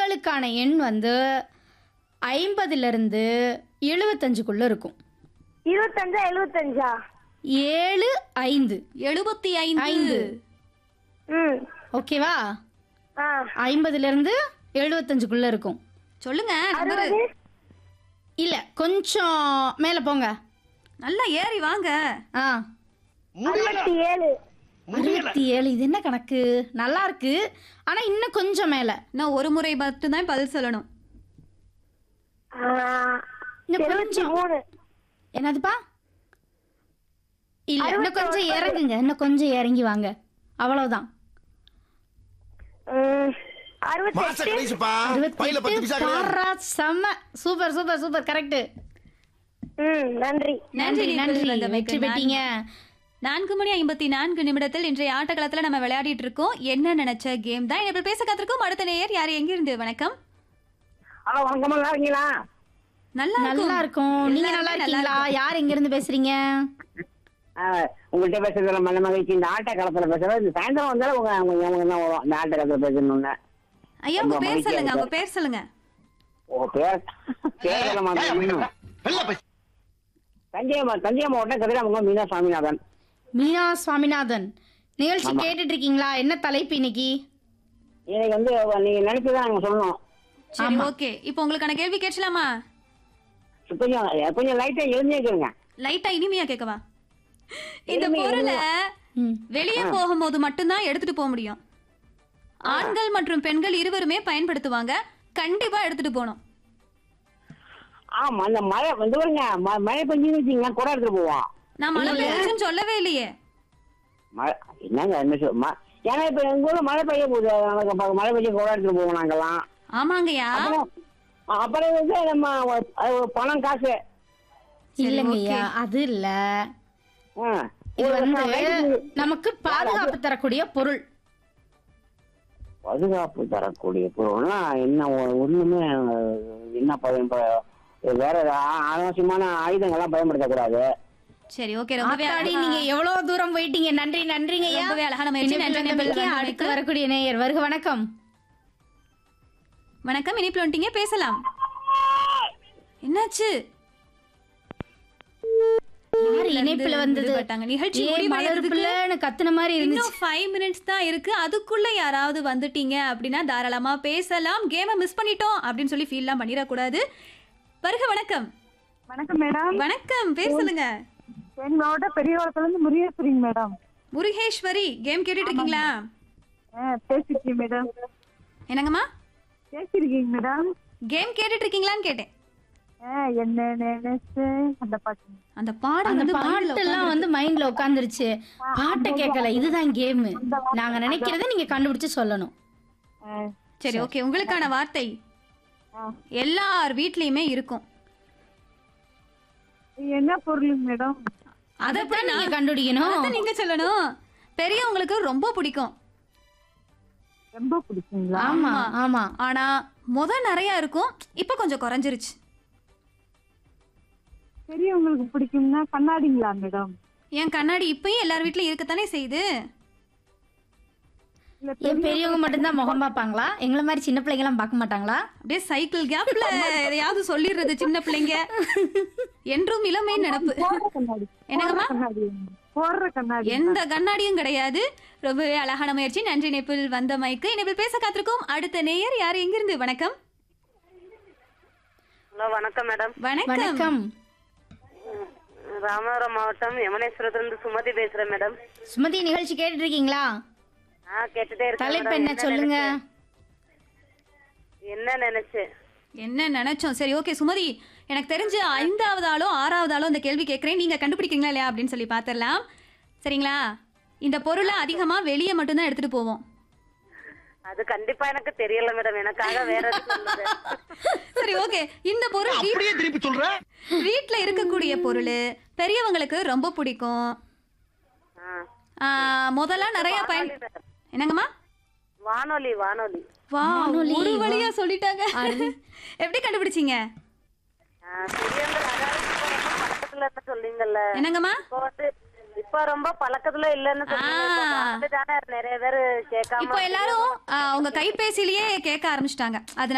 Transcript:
உங்களுக்கான எண் வந்து ஐம்பதுலேருந்து எழுபத்தஞ்சுக்குள்ளே இருக்கும் இருபத்தஞ்சா எழுபத்தஞ்சா ஏழு ஐந்து எழுபத்தி ஐந்து ஐந்து. ம் ஓகேவா ஆ ஐம்பதுலேருந்து எழுபத்தஞ்சுக்குள்ளே இருக்கும் சொல்லுங்க நம்பரு அறுபது இல்லை கொஞ்சம் மேலே போங்க நல்லா ஏறி வாங்க ஆ அறுபத்தி ஏழு அறுபத்தி ஏழு இது என்ன கணக்கு நல்லா இருக்கு ஆனால் இன்னும் கொஞ்சம் மேலே இன்னும் ஒரு முறை மட்டும்தான் பதில் சொல்லணும் ஆ, இன்னும் எழுபத்தி கொஞ்சம் மூணு என்னதுப்பா இல்லை இன்னும் கொஞ்சம் இறங்குங்க இன்னும் கொஞ்சம் இறங்கி வாங்க அவ்வளவுதான் ம், அறுபத்தி மாச கடைசிப்பா பையில பத்து இருபத்தி பைசா கிடையாது பாரா செம்ம சூப்பர் சூப்பர் சூப்பர் கரெக்ட் ம் நன்றி நன்றி நிபில் நன்றி வந்தமைக்கு வெற்றி பெற்றீங்க நான்கு மணி ஐம்பத்தி நான்கு நிமிடத்தில் இன்றைய ஆட்டக்களத்துல நம்ம விளையாடிட்டு இருக்கோம் என்ன நினைச்ச கேம் தான் இப்ப பேச காத்திருக்கோம் அடுத்த நேயர் யார் எங்க இருந்து வணக்கம் ஹலோ வணக்கம் நல்லா இருக்கீங்களா நல்லா நல்லா இருக்கும் நீங்க நல்லா எல்லாருமே நல்லா இருக்கீங்களா யார் எங்க இருந்து பேசுறீங்க ஆ, உங்கள்கிட்ட பேசுறதுல மன மகிழ்ச்சி இந்த ஆட்ட களத்துல பேசுறது இந்த சாயந்தரம் வந்தாலும் உங்க உங்க உங்க தான் வரும் இந்த ஆட்ட களத்துல பேசணும்னு ஐயா உங்க ரொம்ப பேர் மகிழ்ச்சியா சொல்லுங்க இருக்கு. உங்க பேர் சொல்லுங்க ஓ பேர் பேர் சொல்ல மாட்டேன் வெள்ள பை தஞ்சை மா- தஞ்சை மாவட்டம் கதிராமங்கம் மீனா சாமிநாதன் மீனா சுவாமிநாதன் நிகழ்ச்சி கேட்டுட்டு இருக்கீங்களா என்ன தலைப்பு இன்னைக்கு எனக்கு வந்து நீங்க நினைச்சுதான் நாங்க சொல்லணும் சரி ஓகே இப்போ உங்களுக்கான கேள்வி கேட்கலாமா கொஞ்சம் கொஞ்சம் லைட்டா எழுந்தேக்குங்க லைட்டா இனிமையா கேட்கவா இந்த இனிமை, பொருளை ம். வெளியே போகும்போது மட்டும்தான் எடுத்துட்டு போக முடியும் ஆண்கள் மற்றும் பெண்கள் இருவருமே பயன்படுத்துவாங்க கண்டிப்பா எடுத்துட்டு போகணும் ஆமா அந்த மழை வந்து பாருங்க ம- மழை பெஞ்சுன்னு வச்சுங்க குடம் எடுத்துட்டு போவோம் நான் மழை பெய்யுதுன்னு சொல்லவே இல்லையே மழை என்னங்க என்ன சொல் ம- ஏன்னா இப்ப எங்க ஊர்ல மழை பெய்ய போகுது நாங்க ப- மழை பெய்ய குடம் எடுத்துட்டு போவோம் நாங்கெல்லாம் ஆமாங்கய்யா அப்புறம் அப்புறம் வந்து நம்ம ஒரு- அது ஒரு பணம் காசு இல்லைங்கய்யா அது இல்ல ஆ. இது ஒரு வந்து லைட்டுக்கு நமக்கு பாதுகாப்பு தரக்கூடிய பொருள் பாதுகாப்பு தரக்கூடிய பொருள்னா என்ன ஒ- ஒண்ணுமே அஹ், என்ன பயன் ப- வேற ஆ- அனாவசியமான ஆயுதங்கள்லாம் பயன்படுத்தக்கூடாது சரி ஓகே ரொம்பவே ஆத்தாடி அழகா- நீங்க எவ்வளவு தூரம் போயிட்டீங்க நன்றி நன்றிங்கய்யா ரொம்பவே அழகான முயற்சி. இனிப்பில் நன்றி, வந்தமைக்கு நன்றி. அடுத்து வரக்கூடிய நேயர் வருக வணக்கம் வணக்கம் இனிப்புல வந்துட்டீங்க பேசலாம் என்னாச்சு யாரு இணைப்புல வந்தது விடுபட்டாங்க. நிகழ்ச்சி ஏ முடிவடையறதுக்கு மலர்ப்புலன்னு கத்துன மாதிரி இருந்துச்சு இன்னும் ஃபைவ் மினிட்ஸ் தான் இருக்கு அதுக்குள்ள யாராவது வந்துட்டீங்க அப்படின்னா தாராளமா பேசலாம் கேமை மிஸ் பண்ணிட்டோம் அப்படின்னு சொல்லி ஃபீல்லாம் பண்ணிடக்கூடாது வருக வணக்கம் வணக்கம் மேடம் வணக்கம் பேர் சொல்லுங்க எங்க மாவட்டம் பெரியவளத்துல இருந்து முருகேஸ்வரிங்க மேடம் முருகேஸ்வரி கேம் கேட்டுட்டு இருக்கீங்களா ஆ, பேசிருக்கீங்க மேடம் என்னங்கம்மா பேசிருக்கீங்க மேடம் கேம் கேட்டுட்டு இருக்கீங்களான்னு கேட்டேன் ஆ, என்ன நினைச்சு அந்த பாட்டு அந்த பாடம் அந்த வந்து மைண்ட்ல பாட்டெல்லாம் வந்து மைண்ட்ல உட்காந்துருச்சு பாட்டை கேட்கல இதுதான் கேம் நாங்க நினைக்கிறத நீங்க கண்டுபிடிச்சு சொல்லணும் ஆ, சரி ஓகே உங்களுக்கான வார்த்தை ஆ. எல்லார் வீட்லயுமே இருக்கும் இது என்ன பொருளுங்க மேடம் அதைத்தான் நீங்க கண்டுபிடிக்கணும் அதான் நீங்க சொல்லணும் பெரியவங்களுக்கு ரொம்ப பிடிக்கும் ரொம்ப பிடிக்குங்களா ஆமா ஆமா ஆனா முத நிறைய இருக்கும் இப்ப கொஞ்சம் குறைஞ்சிருச்சு பெரியவங்களுக்கு பிடிக்கும்னா கண்ணாடிங்களா மேடம் என் கண்ணாடி இப்பயும் எல்லார் வீட்லயும் இருக்கத்தானே செய்யுது இல்ல ஏன் பெரியவங்க மட்டும்தான் முகம் பார்ப்பாங்களா எங்களை மாதிரி சின்ன பிள்ளைங்க எல்லாம் பார்க்க மாட்டாங்களா அப்படியே சைக்கிள் கேப்ல எதையாவது சொல்லிடுறது சின்ன பிள்ளைங்க என்றும் இளமை நடப்பு போடுற கண்ணாடி என்னங்கம்மா கண்ணாடி போடுற கண்ணாடி எந்த கண்ணாடியும் கிடையாது ரொம்பவே அழகான முயற்சி நன்றி இணைப்பில் வந்த மைக்கு இணைப்பில் பேச காத்திருக்கும் அடுத்த நேயர் யார் எங்கிருந்து வணக்கம் ஹலோ வணக்கம் மேடம் வணக்கம் வணக்கம் ராமநாதபுரம் மாவட்டம் யமனேஸ்வரத்திலிருந்து சுமதி பேசுறேன் மேடம் சுமதி நிகழ்ச்சி கேட்டுட்டு இருக்கீங்களா ஆ கேட்டுட்டே இருக்கேன் தலைப்பு மேடம். என்ன சொல்லுங்க நினைச்சு? என்ன நினைச்சு என்ன நினைச்சோம் சரி ஓகே சுமதி எனக்கு தெரிஞ்சு ஐந்தாவது ஆளோ ஆறாவது ஆளோ இந்த கேள்வி கேட்குறேன் நீங்க கண்டுபிடிக்கிறீங்களா இல்லையா அப்படின்னு சொல்லி பார்த்துடலாம் சரிங்களா இந்த பொருளை அதிகமா வெளியே மட்டும்தான் எடுத்துட்டு போவோம் அது கண்டிப்பா எனக்கு தெரியல மேடம் எனக்காக வேற எதுவும் சொல்லுங்க சரி ஓகே இந்த பொருள் வீ- அப்படியே திருப்பி சொல்ற வீட்ல இருக்கக்கூடிய பொருள் பெரியவங்களுக்கு ரொம்ப பிடிக்கும் ஆ. ஆ, முதல்ல நிறைய பயன் என்னங்கம்மா வானொலி வானொலி வா வானொலி, ஒரு வா. வழியா சொல்லிட்டாங்க எப்படி கண்டுபிடிச்சீங்க ஆ, பெரியவங்க அதாவது இப்ப ரொம்ப பழக்கத்துல இல்ல சொல்றீங்கல்ல என்னங்கம்மா இப்போ வந்து இப்ப ரொம்ப பழக்கத்துல இல்லன்னு சொல்றீங்க இப்ப ஆ. வானொலி தானே நிறைய பேர் கேட்காம இப்போ எல்லாரும் ஆ, அவங்க கைபேசியிலேயே கேட்க ஆரம்பிச்சிட்டாங்க அது